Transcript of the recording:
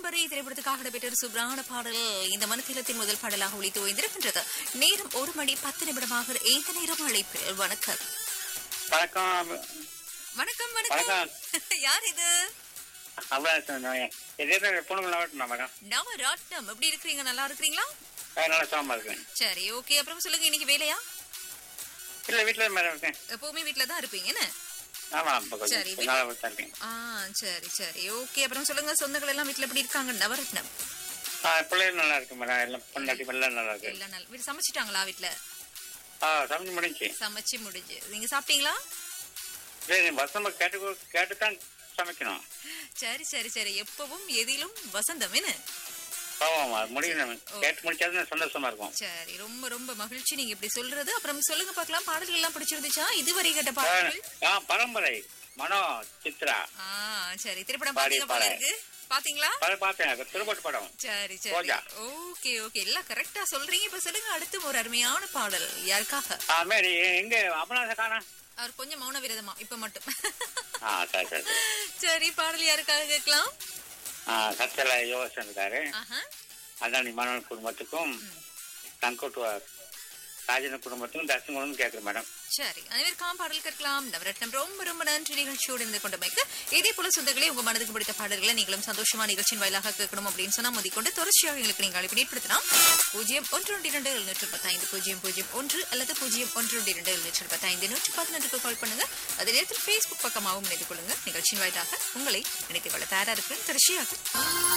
பரம்பரை திரைப்படத்துக்காக இடம்பெற்ற ஒரு சூப்பரான பாடல் இந்த மனத்திலத்தின் முதல் பாடலாக ஒழித்து ஓய்ந்திருக்கின்றது நேரம் ஒரு மணி பத்து நிமிடமாக இந்த நேரம் அழைப்பில் வணக்கம் வணக்கம் வணக்கம் வணக்கம் யார் இது அவ்வளோ இதே பொண்ணுங்க வரட்டும் மேடம் நவ ராட்னம் எப்படி இருக்கிறீங்க நல்லா இருக்கிறீங்களா நல்லா சோமா இருக்கேன் சரி ஓகே அப்புறம் சொல்லுங்க இன்னைக்கு வேலையா இல்லை வீட்டில் மேடம் இருக்கேன் எப்பவுமே வீட்ல தான் இருப்பீங்க என்ன ஆமாம் இப்போ சரி, கொஞ்சம் நாளாக தான் இருக்கேன் ஆ சரி சரி ஓகே அப்புறம் சொல்லுங்க சொந்தங்கள் எல்லாம் வீட்ல எப்படி இருக்காங்க நவரத்னம் ஆ பிள்ளைகள் நல்லா இருக்கு மேடம் எல்லாம் பொண்டாட்டி எல்லாம் நல்லா இருக்கு எல்லாம் நல்ல வீடு சமைச்சிட்டாங்களா வீட்ல ஆ சமைச்சு முடிஞ்சு சமைச்சு முடிஞ்சு நீங்க சாப்பிட்டீங்களா சரி வசம்ப கேட்டு கேட்டு தான் சமைக்கணும் சரி சரி சரி எப்பவும் எதிலும் வசந்தம் என்ன ஆமாம் முடியணும் கேட்டு முடிச்சாதான் சந்தோஷமா இருக்கும் சரி ரொம்ப ரொம்ப மகிழ்ச்சி நீங்க இப்படி சொல்றது அப்புறம் சொல்லுங்க பார்க்கலாம் பாடல்கள் எல்லாம் பிடிச்சிருந்துச்சா இதுவரை கேட்ட ஆ, பாடல்கள் ஆ பரம்பரை மனோ சித்ரா ஆ சரி திரைப்படம் பாடி, பாத்தீங்க போல பாடி. இருக்கு பாத்தீங்களா படம் பார்த்தேன் அது திருப்பட்டு படம் சரி சரி ரோஜா. ஓகே ஓகே எல்லாம் கரெக்டா சொல்றீங்க இப்ப சொல்லுங்க அடுத்து ஒரு அருமையான பாடல் யாருக்காக ஆ மாரி எங்க அமலாச காணா அவர் கொஞ்சம் மௌன விரதமா இப்ப மட்டும் ஆ சரி சரி சரி. சரி பாடல் யாருக்காக கேட்கலாம் ஆ சத்தியல யோகசன் இருக்காரு ஆஹா அதானி மனோன் குடும்பத்துக்கும் தங்கோட்டு ராஜன குடும்பத்துக்கும் தர்ஷன் குடும்பம் கேட்குறேன் மேடம் சரி அனைவருக்காம் பாடல் கேட்கலாம் நவரத்னம் ரொம்ப ரொம்ப நன்றி நிகழ்ச்சியோடு இருந்து கொண்டமைக்கு இதே போல சொந்தங்களே உங்க மனதுக்கு பிடித்த பாடல்களை நீங்களும் சந்தோஷமா நிகழ்ச்சியின் வாயிலாக கேட்கணும் அப்படின்னு சொன்னா மதிக்கொண்டு தொடர்ச்சியாக எங்களுக்கு நீங்கள் அழைப்பு ஏற்படுத்தலாம் பூஜ்ஜியம் ஒன்று ஒன்று இரண்டு எழுநூற்று பத்தைந்து பூஜ்ஜியம் பூஜ்ஜியம் ஒன்று அல்லது பூஜ்ஜியம் ஒன்று ஒன்று இரண்டு எழுநூற்று பத்தைந்து நூற்று பதினொன்றுக்கு கால் பண்ணுங்க அதே நேரத்தில் ஃபேஸ்புக் பக்கமாகவும் இணைத்துக் கொள்ளுங்க நிகழ்ச்சியின் வாயிலாக உங்களை இணைத்துக் கொள்ள தயாரா இருக்கிறேன் தொடர்ச்சியாக